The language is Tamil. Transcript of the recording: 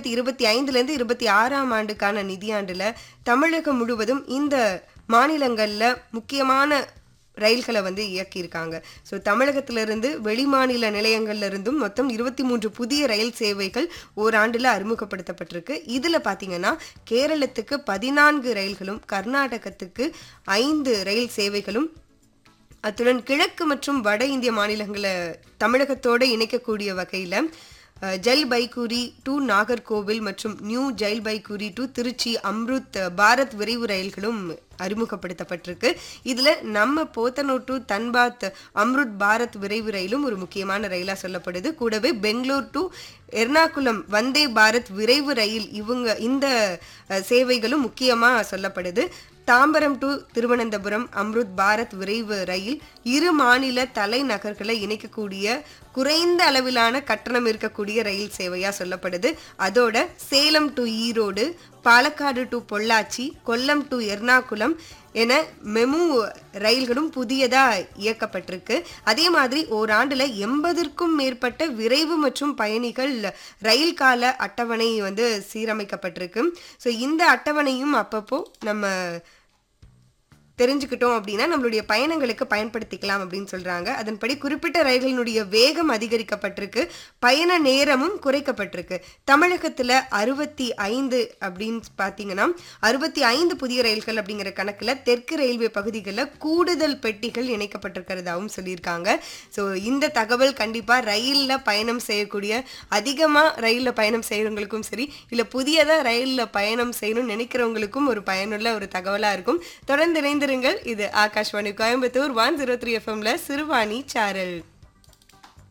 ரெண்டாயிரத்தி இருபத்தி ஐந்துலேருந்து இருபத்தி ஆறாம் ஆண்டுக்கான நிதியாண்டில் தமிழகம் முழுவதும் இந்த மாநிலங்களில் முக்கியமான ரயில்களை வந்து இயக்கியிருக்காங்க ஸோ தமிழகத்திலிருந்து வெளிமாநில நிலையங்கள்ல இருந்தும் மொத்தம் இருபத்தி மூன்று புதிய ரயில் சேவைகள் ஓராண்டில் அறிமுகப்படுத்தப்பட்டிருக்கு இதில் பார்த்தீங்கன்னா கேரளத்துக்கு பதினான்கு ரயில்களும் கர்நாடகத்துக்கு ஐந்து ரயில் சேவைகளும் அத்துடன் கிழக்கு மற்றும் வட இந்திய மாநிலங்களை தமிழகத்தோடு இணைக்கக்கூடிய வகையில் ஜல்பைகுரி டு நாகர்கோவில் மற்றும் நியூ ஜல்பைகுரி டு திருச்சி அம்ருத் பாரத் விரைவு ரயில்களும் அறிமுகப்படுத்தப்பட்டிருக்கு இதில் நம்ம போத்தனூர் டு தன்பாத் அம்ருத் பாரத் விரைவு ரயிலும் ஒரு முக்கியமான ரயிலாக சொல்லப்படுது கூடவே பெங்களூர் டு எர்ணாகுளம் வந்தே பாரத் விரைவு ரயில் இவங்க இந்த அஹ், சேவைகளும் முக்கியமாக சொல்லப்படுது தாம்பரம் டு திருவனந்தபுரம் அம்ருத் பாரத் விரைவு ரயில் இரு மாநில தலைநகர்களை இணைக்கக்கூடிய குறைந்த அளவிலான கட்டணம் இருக்கக்கூடிய ரயில் சேவையா சொல்லப்படுது அதோட Salem to Erode Palakkad to Pollachi Kollam to Ernakulam என மெமு ரயில்களும் புதியதா இயக்கப்பட்டிருக்கு அதே மாதிரி ஓராண்டுல எண்பதற்கும் மேற்பட்ட விரைவு மற்றும் பயணிகள் ரயில் கால அட்டவணை வந்து சீரமைக்கப்பட்டிருக்கு ஸோ இந்த அட்டவணையும் அப்பப்போ நம்ம தெரிஞ்சுக்கிட்டோம் அப்படின்னா நம்மளுடைய பயணங்களுக்கு பயன்படுத்திக்கலாம் அப்படின்னு சொல்றாங்க அதன்படி குறிப்பிட்ட ரயில்களினுடைய வேகம் அதிகரிக்கப்பட்டிருக்கு பயண நேரமும் குறைக்கப்பட்டிருக்கு தமிழகத்துல அறுபத்தி ஐந்து அப்படின்னு பார்த்தீங்கன்னா அறுபத்தி ஐந்து புதிய ரயில்கள் அப்படிங்கிற கணக்குல தெற்கு ரயில்வே பகுதிகளில் கூடுதல் பெட்டிகள் இணைக்கப்பட்டிருக்கிறதாவும் சொல்லியிருக்காங்க ஸோ இந்த தகவல் கண்டிப்பா ரயில்ல பயணம் செய்யக்கூடிய அதிகமா ரயில்ல பயணம் செய்யறவங்களுக்கும் சரி இல்ல புதியதா ரயில்ல பயணம் செய்யணும்னு நினைக்கிறவங்களுக்கும் ஒரு பயனுள்ள ஒரு தகவலா இருக்கும் தொடர்ந்து இணைந்திருங்கள் இது Akashvani Coimbatore one zero three எஃப்எம்ல சிறுவாணி சாரல்